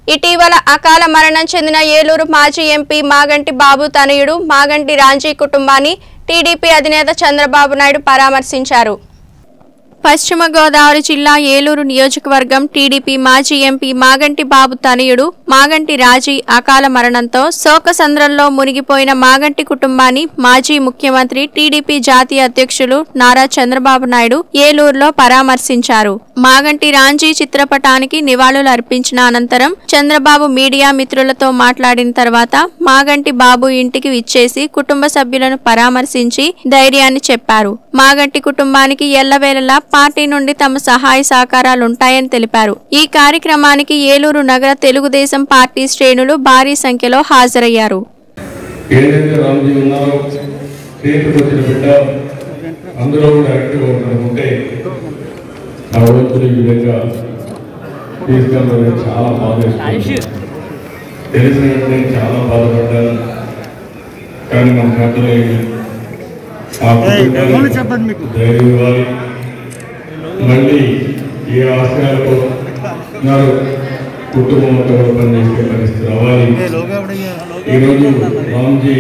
ఇటీవల అకాల మరణం చెందిన ఏలూరు మాజీ ఎంపీ మాగంటి బాబు తనయుడు మాగంటి రాంజీ కుటుంబాన్ని టీడీపీ అధినేత చంద్రబాబు నాయుడు పరామర్శించారు పశ్చిమ గోదావరి జిల్లా ఏలూరు నియోజకవర్గం టీడీపీ మాజీ ఎంపీ మాగంటి బాబు తనయుడు మాగంటి రాజీ అకాల మరణంతో శోకసంద్రంలో మునిగిపోయిన మాగంటి కుటుంబాన్ని మాజీ ముఖ్యమంత్రి టీడీపీ జాతీయ అధ్యక్షులు నారా చంద్రబాబు నాయుడు ఏలూరులో పరామర్శించారు మాగంటి రాంజీ చిత్రపటానికి నివాళులు అర్పించిన అనంతరం చంద్రబాబు మీడియా మిత్రులతో మాట్లాడిన తర్వాత మాగంటి బాబు ఇంటికి విచ్చేసి కుటుంబ సభ్యులను పరామర్శించి ధైర్యాన్ని చెప్పారు మాగంటి కుటుంబానికి ఎల్లవేళలా పార్టీ నుండి తమ సహాయ సహకారాలుంటాయని తెలిపారు ఈ కార్యక్రమానికి ఏలూరు నగర తెలుగుదేశం పార్టీ శ్రేణులు భారీ సంఖ్యలో హాజరయ్యారు ఏదైతే రామ్జీ ఉన్నారో చేతికి వచ్చిన బిడ్డ అందులో కూడా యాక్టివ్గా ఉంటే భగవంతుని ఈ విధంగా తీసుకెళ్ళడం చాలా బాధేస్తుంది తెలిసిన వెంటనే చాలా బాధపడ్డాను కానీ మన చేతలో ఏమి ఆ కుటుంబానికి ధైర్యం ఇవ్వాలి మళ్ళీ ఏ ఆశయాలతో ఉన్నారు కుటుంబంతో కూడా పనిచేసే పరిస్థితి రావాలి ఈరోజు రామ్జీ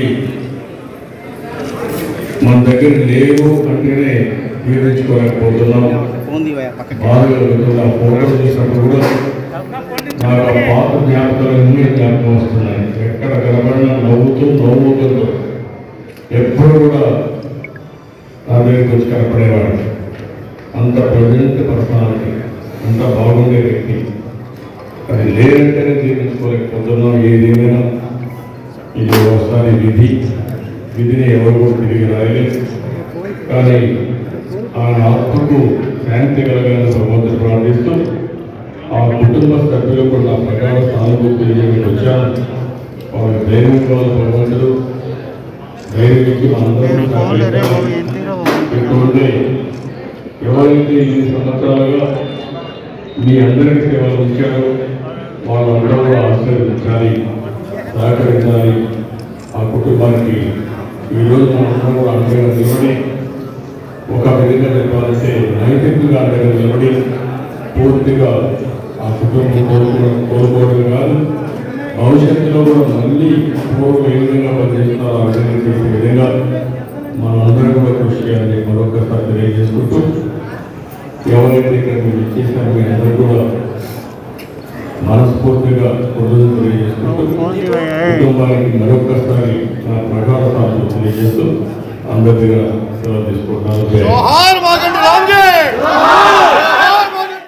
మన దగ్గర లేవు అంటేనే జీర్ణించుకోలేకపోతున్నాం బాధగా వెళ్తున్న ఫోటోలు చూసినప్పుడు కూడా నాకు ఆ పాత జ్ఞాపకాలన్నీ జ్ఞాపకం వస్తున్నాయి ఎక్కడ కనబడినా నవ్వుతూ నవ్వుతుందో ఎప్పుడు కూడా నా దగ్గరికి వచ్చి కనపడేవాడు అంత ప్రజెంట్ పర్సనాలిటీ అంత బాగుండే వ్యక్తి అది లేదంటేనే జీర్ణించుకోలేకపోతున్నాం ఏదేమైనా ఇది ఒకసారి విధి విధిని ఎవరు కూడా తిరిగి రాయలేదు కానీ ఆయన ఆత్మకు శాంతి కలగాలని భగవంతుడు ప్రార్థిస్తూ ఆ కుటుంబ సభ్యులు కూడా నా ప్రకారం సానుభూతి తెలియజేయడానికి వచ్చాను వాళ్ళకి ధైర్యం ఇవ్వాలి భగవంతుడు ధైర్యం ఇచ్చి మనందరం సహకరించాలి. ఇటువంటి ఎవరైతే ఈ సంవత్సరాలుగా మీ అందరికీ సేవలు ఇచ్చారో వాళ్ళందరూ కూడా ఆశీర్వదించాలి సహకరించాలి ఆ కుటుంబానికి ఈరోజు మనందరం కూడా అండగా నిలబడి ఒక విధంగా చెప్పాలంటే నైతికంగా అండగా నిలబడి పూర్తిగా ఆ కుటుంబం కోరుకోవడం కోరుకోవడం కాదు భవిష్యత్తులో కూడా మళ్ళీ పూర్వం ఏ విధంగా పనిచేస్తున్నారో ఆ విధంగా చేసే విధంగా మనందరం కూడా కృషి చేయాలని మరొకసారి తెలియజేసుకుంటూ ఎవరైతే ఇక్కడ మీరు ఇచ్చేసారో మీ అందరూ కూడా మనస్ఫూర్తిగా కృతజ్ఞతలు తెలియజేసుకుంటూ కుటుంబానికి మరొకసారి నా ప్రగాఢ సాధన తెలియజేస్తూ అందరి దగ్గర సెలవు తీసుకుంటున్నాను జై హింద్.